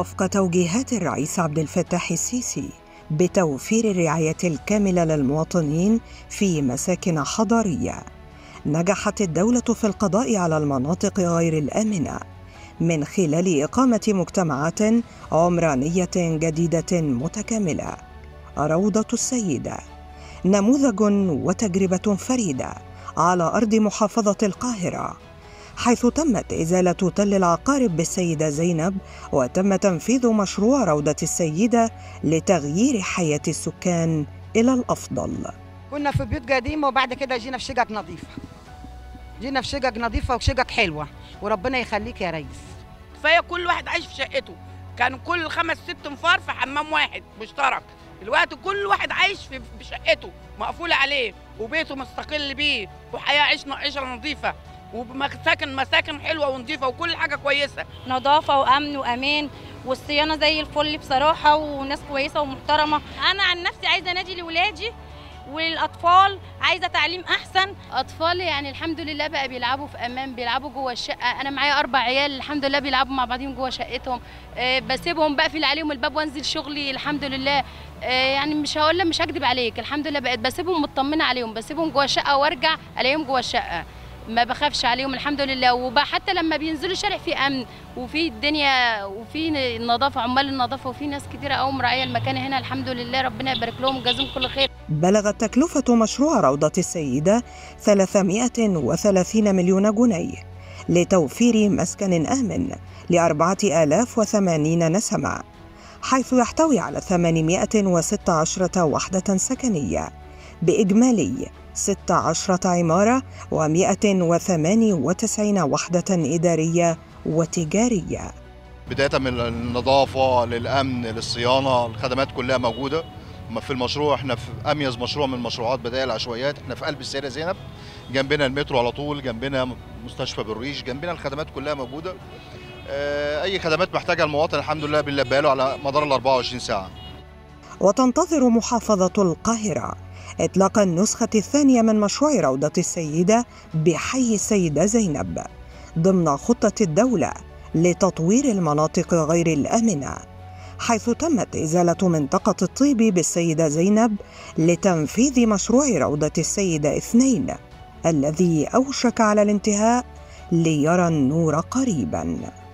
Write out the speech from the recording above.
وفق توجيهات الرئيس عبد الفتاح السيسي بتوفير الرعايه الكامله للمواطنين في مساكن حضريه نجحت الدوله في القضاء على المناطق غير الامنه من خلال اقامه مجتمعات عمرانيه جديده متكامله روضه السيده نموذج وتجربه فريده على ارض محافظه القاهره حيث تمت إزالة تل العقارب بالسيدة زينب وتم تنفيذ مشروع روضة السيدة لتغيير حياة السكان إلى الأفضل كنا في بيوت قديمة وبعد كده جينا في شقق نظيفة جينا في شقق نظيفة وشقق حلوة وربنا يخليك يا ريس كفايه كل واحد عايش في شقته كان كل خمس ست انفار في حمام واحد مشترك دلوقتي كل واحد عايش في في شقته مقفولة عليه وبيته مستقل بيه وحياة عيشنا عيشة نظيفة ومساكن مساكن حلوة ونظيفة وكل حاجة كويسة نظافة وأمن وأمان والصيانة زي الفل بصراحة وناس كويسة ومحترمة أنا عن نفسي عايزة أنادي لولادي والأطفال عايزة تعليم أحسن اطفال يعني الحمد لله بقى بيلعبوا في امان بيلعبوا جوه الشقه انا معايا اربع عيال الحمد لله بيلعبوا مع بعضهم جوه شقتهم أه بسيبهم بقفل عليهم الباب وانزل شغلي الحمد لله أه يعني مش هقول لك مش هكدب عليك الحمد لله بقيت بسيبهم مطمنه عليهم بسيبهم جوه الشقه وارجع الاقيهم جوه الشقه ما بخافش عليهم الحمد لله وبقى حتى لما بينزلوا الشارع في امن وفي الدنيا وفي نظافه عمال النظافه وفي ناس كتيره قوي مراعيه المكان هنا الحمد لله ربنا يبارك لهم ويجازيهم كل خير بلغت تكلفة مشروع روضة السيدة 330 مليون جنيه لتوفير مسكن آمن لأربعة آلاف وثمانين نسمة حيث يحتوي على 816 وحدة سكنية بإجمالي 16 عمارة و198 وحدة إدارية وتجارية بداية من النظافة للأمن للصيانة الخدمات كلها موجودة في المشروع احنا في أميز مشروع من مشروعات بدائل العشوائيات احنا في قلب السيدة زينب جنبنا المترو على طول جنبنا مستشفى بالريش جنبنا الخدمات كلها موجودة اه، أي خدمات محتاجها المواطن الحمد لله بنلبيها له على مدار ال 24 ساعة وتنتظر محافظة القاهرة إطلاق النسخة الثانية من مشروع روضة السيدة بحي السيدة زينب ضمن خطة الدولة لتطوير المناطق غير الآمنة حيث تمت إزالة منطقة الطيب بالسيدة زينب لتنفيذ مشروع روضة السيدة اثنين الذي أوشك على الانتهاء ليرى النور قريباً